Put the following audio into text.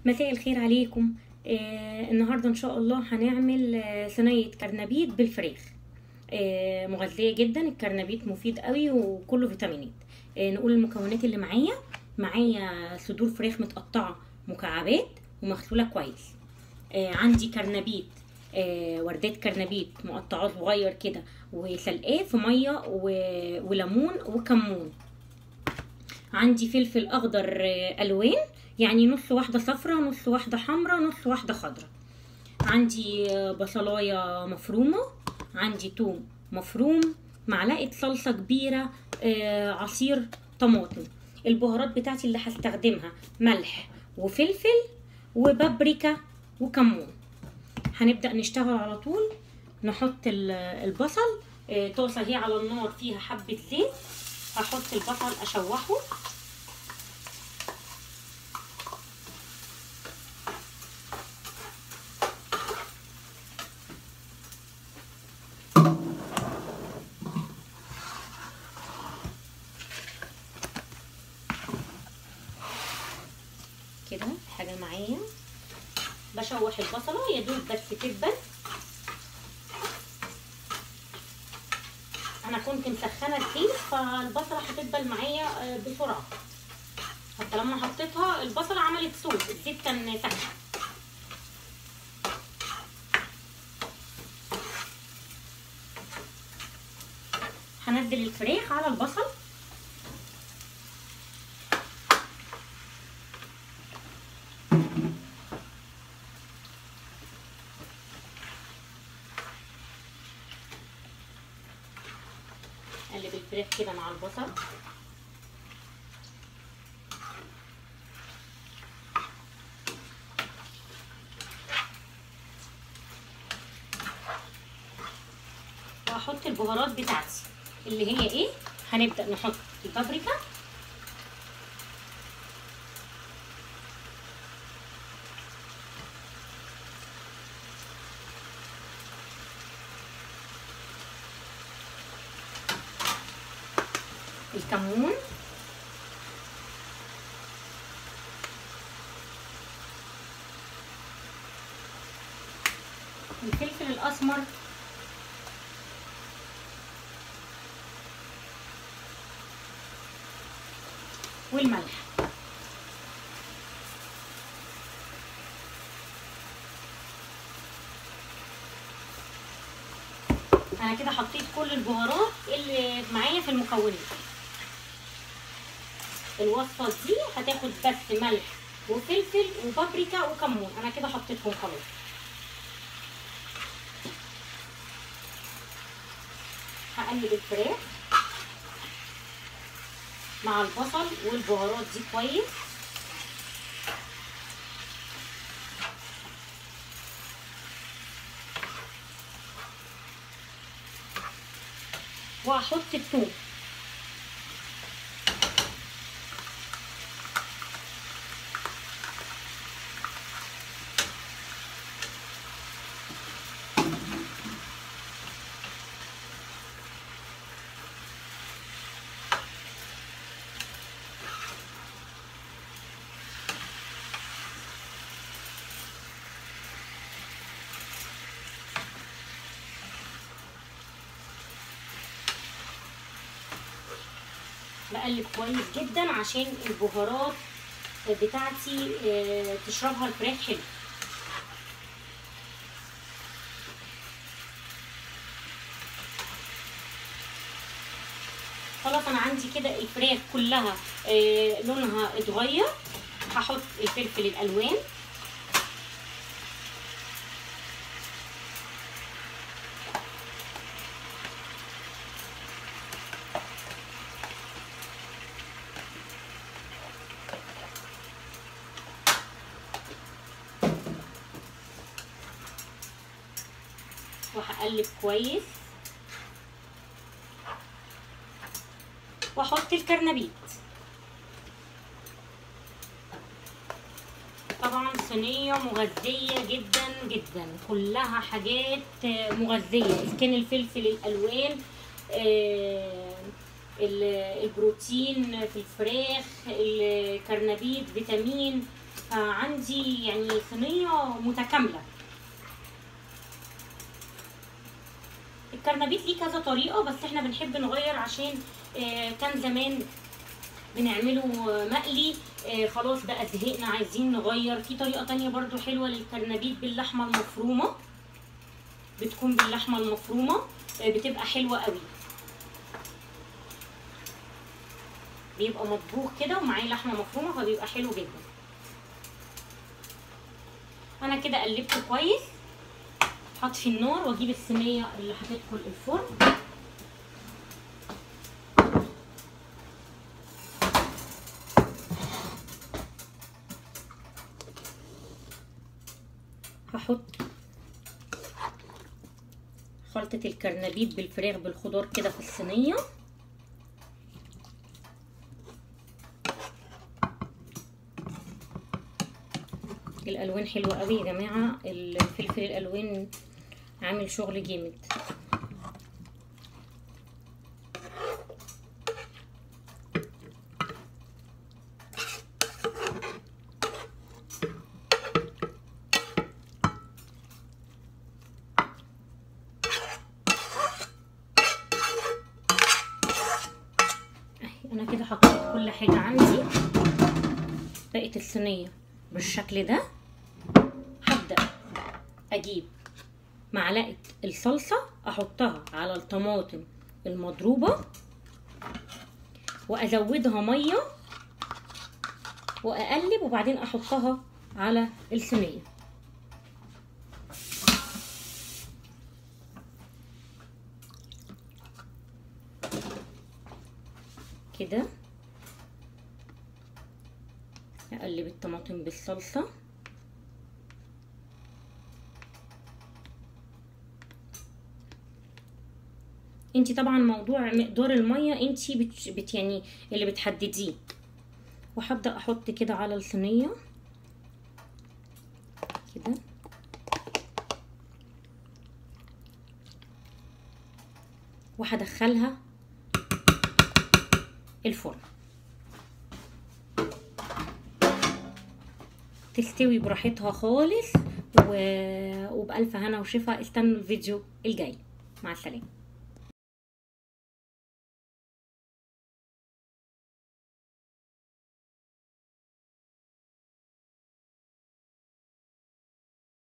مساء الخير عليكم آه النهارده ان شاء الله هنعمل آه صينيه كرنبيط بالفراخ آه مغذيه جدا الكرنبيط مفيد قوي وكله فيتامينات آه نقول المكونات اللي معايا معايا صدور فراخ متقطعه مكعبات ومغسوله كويس آه عندي كرنبيط آه وردات كرنبيط مقطعاه صغير كده وسلقاه في ميه و- وليمون وكمون عندي فلفل اخضر آه، الوان يعني نص واحده صفرة نص واحده حمرا نص واحده خضرا عندي آه، بصلايه مفرومه عندي توم مفروم معلقه صلصه كبيره آه، عصير طماطم البهارات بتاعتي اللي هستخدمها ملح وفلفل وبابريكا وكمون هنبدا نشتغل على طول نحط ال- البصل آه، طاسه هي على النار فيها حبه زيت هحط البصل اشوحه كده حاجه معايا بشوح البصله يا دوب بس تدبل انا كنت مسخنه الزيت فالبصله هتدبل معايا آه، بسرعه حتى لما حطيتها البصله عملت صوت الزيت كان سخن هنزل الفراخ على البصل اقلب الفراخ كده مع البصل وهحط البهارات بتاعتي اللي هي ايه هنبدا نحط البابريكا الكمون الفلفل الاسمر والملح انا كده حطيت كل البهارات اللي معايا في المكونات الوصفه دي هتاخد بس ملح وفلفل وبابريكا وكمون انا كده حطيتهم خلاص هقلب الفراخ مع البصل والبهارات دي كويس وهحط الثوم بقلب كويس جدا عشان البهارات بتاعتي آه، تشربها الفراخ حلو خلاص انا عندي كده الفراخ كلها آه، لونها اتغير هحط الفلفل الالوان وهقلب كويس واحط الكرنبيط طبعا صينية مغذية جدا جدا كلها حاجات آه، مغذية إذا كان الفلفل الألوان آه، ال- البروتين في الفراخ الكرنبيط فيتامين فعندي يعني صينيه متكامله الكرنبيت ليه كذا طريقه بس احنا بنحب نغير عشان آه، كان زمان بنعمله مقلي آه، خلاص بقى زهقنا عايزين نغير في طريقه تانية برضو حلوه للكرنبيت باللحمه المفرومه بتكون باللحمه المفرومه آه، بتبقى حلوه قوي بيبقى مطبوخ كده ومعاه لحمه مفرومه فبيبقى حلو جدا انا كده قلبته كويس هطفي النار واجيب الصينيه اللي هتدخل الفرن هحط خلطة الكرنبيت بالفراخ بالخضار كده في الصينية الالوان حلوه قوي يا جماعه الفلفل الالوان عامل شغل جامد انا كده حطيت كل حاجه عندي بقت الصينيه بالشكل ده هبدأ أجيب معلقة الصلصة أحطها على الطماطم المضروبة وأزودها مية وأقلب وبعدين أحطها على الصينية كده اقلب الطماطم بالصلصه انتي طبعا موضوع مقدار الميه انتي بت, بت يعني اللي بتحدديه وهبدا احط كده على الصينيه كده وهدخلها الفرن تستوي براحتها خالص و... وبألف هنا وشفا استنوا الفيديو الجاي مع السلامه